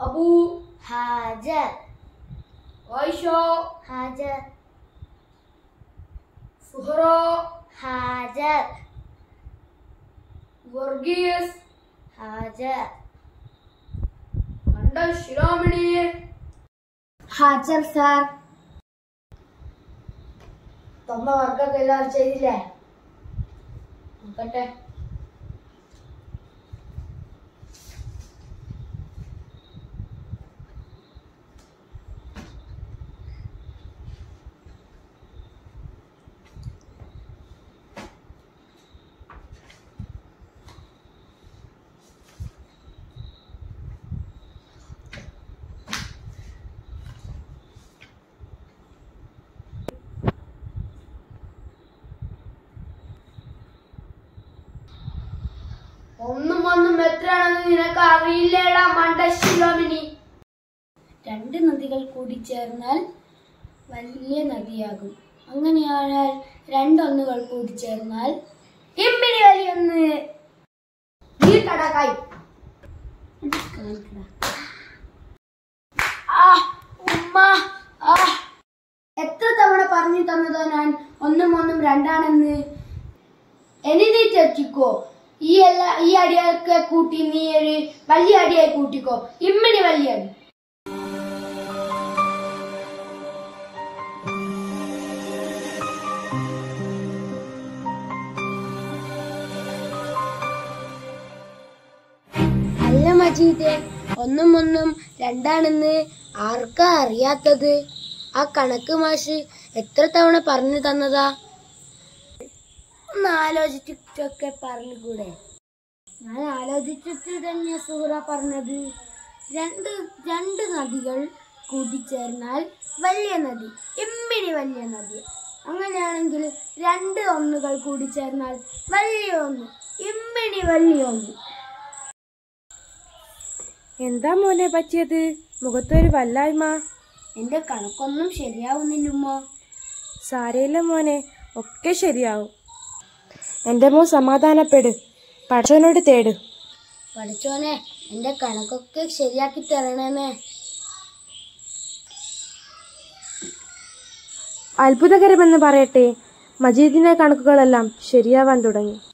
അബു ഹാജർ ആയിഷ ഹാജർ സുഹറ ഹാജർ വർഗീസ് ഹാജർ കണ്ട ശിരോമണി ഹാജർ സാർ തന്ന വർക്കൊക്കെ എല്ലാവരും ചെയ്തില്ലേ നോക്കട്ടെ ഒന്നും ഒന്നും എത്രയാണെന്ന് നിനക്ക് അറിയില്ലേടാ മണ്ട ശിരോമിനി രണ്ട് നദികൾ കൂടി ചേർന്നാൽ വലിയ നദിയാകും അങ്ങനെയാണെങ്കിൽ രണ്ടൊന്നുകൾ കൂടി ചേർന്നാൽ ഇമ്മിനി വലിയൊന്ന് നീ കടക്കായി ആ ഉമ്മ ആ എത്ര തവണ പറഞ്ഞു തന്നതോ ഞാൻ ഒന്നും ഒന്നും രണ്ടാണെന്ന് ഇനി നീ തെറ്റിക്കോ ഈ എല്ലാ ഈ അടിയൊക്കെ കൂട്ടി നീ ഒരു വലിയ അടിയായി കൂട്ടിക്കോ ഇമ്മിനി വലിയ അടി അല്ല മജീദെ ഒന്നും ഒന്നും രണ്ടാണെന്ന് ആർക്കാ അറിയാത്തത് ആ കണക്ക് മാഷ് എത്ര തവണ പറഞ്ഞു തന്നതാ ഒന്ന് ആലോചിച്ചിട്ടൊക്കെ പറഞ്ഞുകൂടെ ഞാൻ ആലോചിച്ചിട്ട് തന്നെ സൂറ പറഞ്ഞത് രണ്ട് രണ്ട് നദികൾ കൂടിച്ചേർന്നാൽ വലിയ നദി ഇമ്മിനി വലിയ നദി അങ്ങനെയാണെങ്കിൽ രണ്ട് ഒന്നുകൾ കൂടിച്ചേർന്നാൽ വലിയ ഒന്ന് ഇമ്മിനി വലിയ ഒന്ന് എന്താ മോനെ പറ്റിയത് മുഖത്തൊരു വല്ലായ്മ എന്റെ കണക്കൊന്നും ശരിയാവുന്നില്ലുമ്മ സാരയില്ല മോനെ ഒക്കെ ശരിയാവും എന്റെ മോൻ സമാധാനപ്പെട് പഠിച്ചവനോട് തേട് പഠിച്ചോനെ എന്റെ കണക്കൊക്കെ ശരിയാക്കി തരണമേ അത്ഭുതകരമെന്ന് പറയട്ടെ മജീദിന്റെ കണക്കുകളെല്ലാം ശരിയാവാൻ തുടങ്ങി